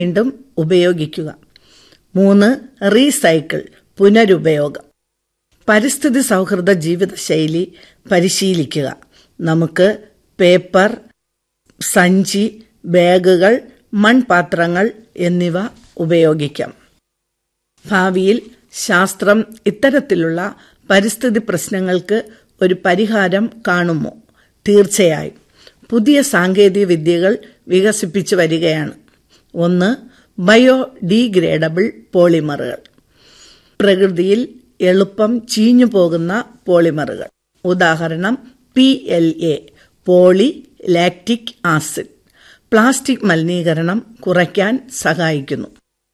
വീണ്ടും ഉപയോഗിക്കുക മൂന്ന് റീസൈക്കിൾ പുനരുപയോഗം പരിസ്ഥിതി സൗഹൃദ ജീവിതശൈലി പരിശീലിക്കുക നമുക്ക് പേപ്പർ സഞ്ചി ബാഗുകൾ മൺപാത്രങ്ങൾ എന്നിവ ഉപയോഗിക്കാം ഭാവിയിൽ ശാസ്ത്രം ഇത്തരത്തിലുള്ള പരിസ്ഥിതി പ്രശ്നങ്ങൾക്ക് ഒരു പരിഹാരം കാണുമോ തീർച്ചയായും പുതിയ സാങ്കേതിക വിദ്യകൾ വികസിപ്പിച്ചു വരികയാണ് ഒന്ന് ബയോ ഡീഗ്രേഡബിൾ പോളിമറുകൾ പ്രകൃതിയിൽ എളുപ്പം ചീഞ്ഞു പോകുന്ന പോളിമറുകൾ ഉദാഹരണം P L A poly lactic acid plastic മലിനീകരണം കുറയ്ക്കാൻ സഹായിക്കുന്നു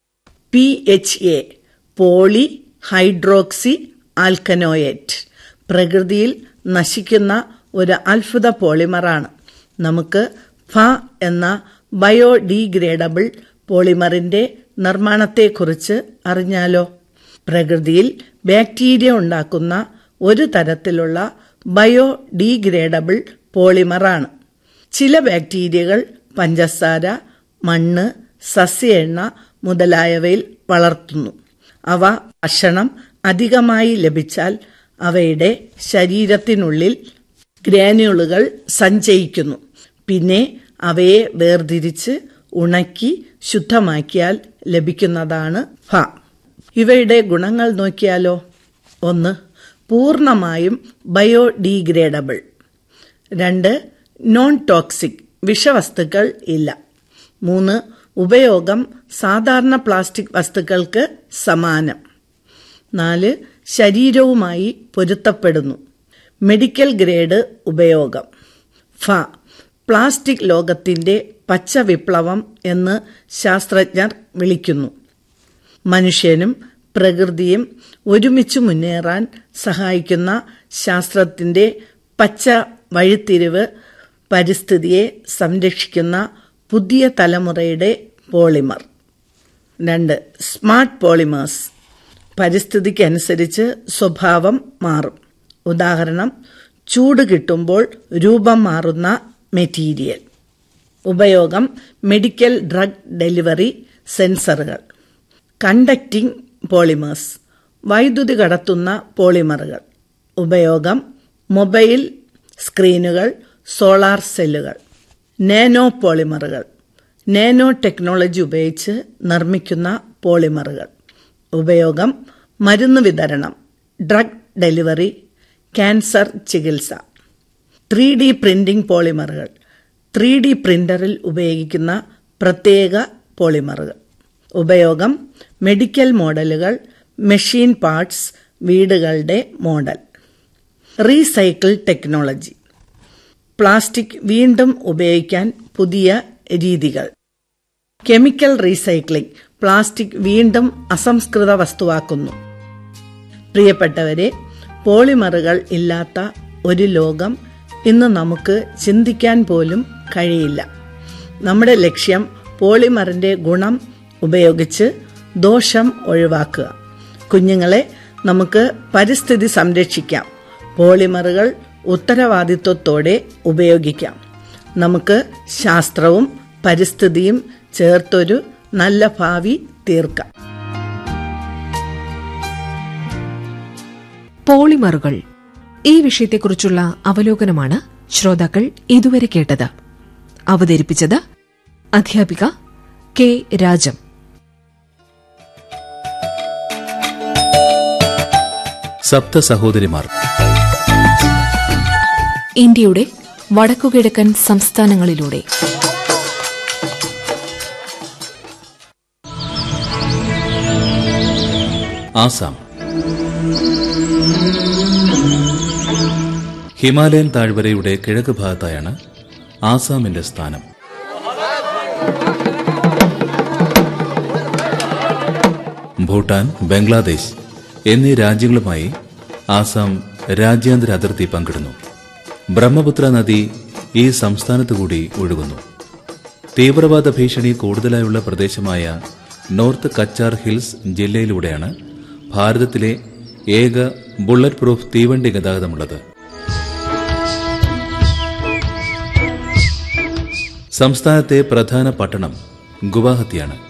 P H A poly hydroxy alkanoate പ്രകൃതിയിൽ നശിക്കുന്ന ഒരു അത്ഭുത പോളിമറാണ് നമുക്ക് ഫ എന്ന ബയോഡീഗ്രേഡബിൾ പോളിമറിന്റെ നിർമ്മാണത്തെക്കുറിച്ച് അറിഞ്ഞാലോ പ്രകൃതിയിൽ ബാക്ടീരിയ ഉണ്ടാക്കുന്ന ഒരു തരത്തിലുള്ള ബയോഡീഗ്രേഡബിൾ പോളിമറാണ് ചില ബാക്ടീരിയകൾ പഞ്ചസാര മണ്ണ് സസ്യ എണ്ണ മുതലായവയിൽ വളർത്തുന്നു അവ ഭക്ഷണം അധികമായി ലഭിച്ചാൽ അവയുടെ ശരീരത്തിനുള്ളിൽ ഗ്രാനുകളുകൾ സഞ്ചയിക്കുന്നു പിന്നെ അവയെ വേർതിരിച്ച് ഉണക്കി ശുദ്ധമാക്കിയാൽ ലഭിക്കുന്നതാണ് ഫ ഇവയുടെ ഗുണങ്ങൾ നോക്കിയാലോ ഒന്ന് പൂർണ്ണമായും ബയോഡീഗ്രേഡബിൾ രണ്ട് നോൺ ടോക്സിക് വിഷവസ്തുക്കൾ ഇല്ല മൂന്ന് ഉപയോഗം സാധാരണ പ്ലാസ്റ്റിക് വസ്തുക്കൾക്ക് സമാനം നാല് ശരീരവുമായി പൊരുത്തപ്പെടുന്നു മെഡിക്കൽ ഗ്രേഡ് ഉപയോഗം ഫ പ്ലാസ്റ്റിക് ലോകത്തിന്റെ പച്ച വിപ്ലവം എന്ന് ശാസ്ത്രജ്ഞർ വിളിക്കുന്നു മനുഷ്യനും പ്രകൃതിയും ഒരുമിച്ച് മുന്നേറാൻ സഹായിക്കുന്ന ശാസ്ത്രത്തിന്റെ പച്ച വഴിത്തിരിവ് പരിസ്ഥിതിയെ സംരക്ഷിക്കുന്ന പുതിയ തലമുറയുടെ പോളിമർ രണ്ട് സ്മാർട്ട് പോളിമേഴ്സ് പരിസ്ഥിതിക്കനുസരിച്ച് സ്വഭാവം മാറും ഉദാഹരണം ചൂട് കിട്ടുമ്പോൾ രൂപം മാറുന്ന മെറ്റീരിയൽ ഉപയോഗം മെഡിക്കൽ ഡ്രഗ് ഡെലിവറി സെൻസറുകൾ കണ്ടക്റ്റിംഗ് പോളിമേഴ്സ് വൈദ്യുതി കടത്തുന്ന പോളിമറുകൾ ഉപയോഗം മൊബൈൽ സ്ക്രീനുകൾ സോളാർ സെല്ലുകൾ നാനോ പോളിമറുകൾ നാനോ ടെക്നോളജി ഉപയോഗിച്ച് നിർമ്മിക്കുന്ന പോളിമറുകൾ ഉപയോഗം മരുന്ന് വിതരണം ഡ്രഗ് ഡെലിവറി ക്യാൻസർ ചികിത്സ ത്രീ ഡി പ്രിന്റിംഗ് പോളിമറുകൾ ത്രീ ഡി പ്രിന്ററിൽ ഉപയോഗിക്കുന്ന പ്രത്യേക പോളിമറുകൾ ഉപയോഗം മെഡിക്കൽ മോഡലുകൾ മെഷീൻ പാർട്സ് വീടുകളുടെ മോഡൽ റീസൈക്കിൾ ടെക്നോളജി പ്ലാസ്റ്റിക് വീണ്ടും ഉപയോഗിക്കാൻ പുതിയ രീതികൾ കെമിക്കൽ റീസൈക്ലിംഗ് പ്ലാസ്റ്റിക് വീണ്ടും അസംസ്കൃത വസ്തുവാക്കുന്നു പ്രിയപ്പെട്ടവരെ പോളിമറുകൾ ഇല്ലാത്ത ഒരു ലോകം ഇന്ന് നമുക്ക് ചിന്തിക്കാൻ പോലും കഴിയില്ല നമ്മുടെ ലക്ഷ്യം പോളിമറിന്റെ ഗുണം ഉപയോഗിച്ച് ദോഷം ഒഴിവാക്കുക കുഞ്ഞുങ്ങളെ നമുക്ക് പരിസ്ഥിതി സംരക്ഷിക്കാം പോളിമറുകൾ ഉത്തരവാദിത്വത്തോടെ ഉപയോഗിക്കാം നമുക്ക് ശാസ്ത്രവും പരിസ്ഥിതിയും ചേർത്തൊരു നല്ല ഭാവി തീർക്കാം പോളിമറുകൾ ഈ വിഷയത്തെക്കുറിച്ചുള്ള അവലോകനമാണ് ശ്രോതാക്കൾ ഇതുവരെ കേട്ടത് അവതരിപ്പിച്ചത് അധ്യാപിക കെ രാജം സപ്ത സഹോദരിമാർ ഇന്ത്യയുടെ വടക്കുകിഴക്കൻ സംസ്ഥാനങ്ങളിലൂടെ ആസാം ഹിമാലയൻ താഴ്വരയുടെ കിഴക്ക് ഭാഗത്തായാണ് ആസാമിന്റെ സ്ഥാനം ഭൂട്ടാൻ ബംഗ്ലാദേശ് എന്നീ രാജ്യങ്ങളുമായി ആസാം രാജ്യാന്തര അതിർത്തി പങ്കിടുന്നു ബ്രഹ്മപുത്ര നദി ഈ സംസ്ഥാനത്തു കൂടി ഒഴുകുന്നു തീവ്രവാദ ഭീഷണി കൂടുതലായുള്ള പ്രദേശമായ നോർത്ത് കച്ചാർ ഹിൽസ് ജില്ലയിലൂടെയാണ് ഭാരതത്തിലെ ഏക ബുള്ളറ്റ് പ്രൂഫ് തീവണ്ടി ഗതാഗതമുള്ളത് സംസ്ഥാനത്തെ പ്രധാന പട്ടണം ഗുവാഹത്തിയാണ്